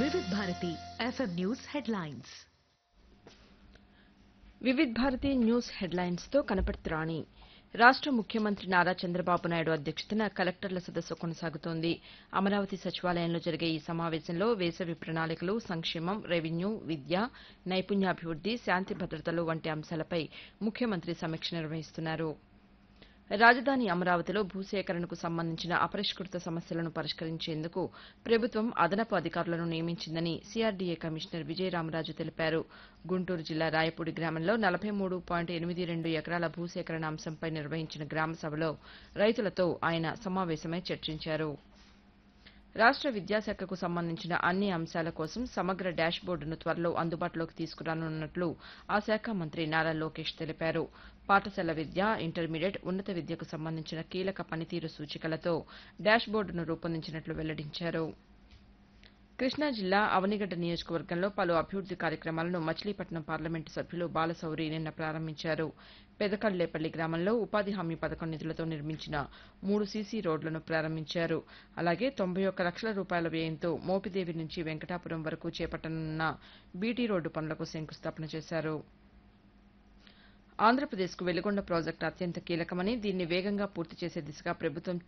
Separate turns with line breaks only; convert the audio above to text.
వివిధ Bharati FM news headlines
Vividh Bharati news headlines తో కనపడుతురాణి రాష్ట ముఖ్యమంత్రి నారా చంద్రబాబు నాయుడు అధ్యక్షతన కలెక్టర్ల సదస్సు కొనసాగుతోంది అమరావతి సచివాలయంలో జరిగే ఈ సమావేశంలో వేసవి ప్రణాళికలు సంక్షేమం రెవెన్యూ విద్య నైపుణ్యాభివృద్ది శాంతి భద్రతలు వంటి అంశాలపై ముఖ్యమంత్రి సమీక్ష నిర్వహిస్తున్నారు రాజధాని అమరావతిలో భూసేకరణకు సంబంధించిన అపరిష్కృత సమస్యలను పరిష్కరించేందుకు ప్రభుత్వం అదనపు అధికారులను నియమించిందని సీఆర్డీఏ కమిషనర్ విజయరామరాజు తెలిపారు గుంటూరు జిల్లా రాయపూడి గ్రామంలో నలభై మూడు పాయింట్ ఎనిమిది రెండు ఎకరాల భూసేకరణ అంశంపై నిర్వహించిన గ్రామ సభలో రైతులతో ఆయన సమావేశమై చర్చించారు రాష్ట విద్యాశాఖకు సంబంధించిన అన్ని అంశాల కోసం సమగ్ర డాష్ బోర్డును త్వరలో అందుబాటులోకి తీసుకురానున్నట్లు ఆ శాఖ మంత్రి నారా లోకేష్ తెలిపారు పాఠశాల విద్య ఇంటర్మీడియట్ ఉన్నత విద్యకు సంబంధించిన కీలక పనితీరు సూచికలతో డాష్ బోర్డును రూపొందించినట్లు వెల్లడించారు కృష్ణా జిల్లా అవనిగడ్డ నియోజకవర్గంలో పలు అభివృద్ది కార్యక్రమాలను మచిలీపట్నం పార్లమెంటు సభ్యులు బాలశౌరి నిన్న ప్రారంభించారు పెదకళ్లేపల్లి గ్రామంలో ఉపాధి హామీ పథకం నిధులతో నిర్మించిన మూడు సీసీ రోడ్లను ప్రారంభించారు అలాగే తొంభై ఒక్క లక్షల రూపాయల వ్యయంతో మోపిదేవి నుంచి వెంకటాపురం వరకు చేపట్టనున్న బీటీ రోడ్డు పనులకు శంకుస్థాపన చేశారు ఆంధ్రప్రదేశ్కు వెలిగొండ ప్రాజెక్టు అత్యంత కీలకమని దీన్ని వేగంగా పూర్తి చేసే దిశగా ప్రభుత్వం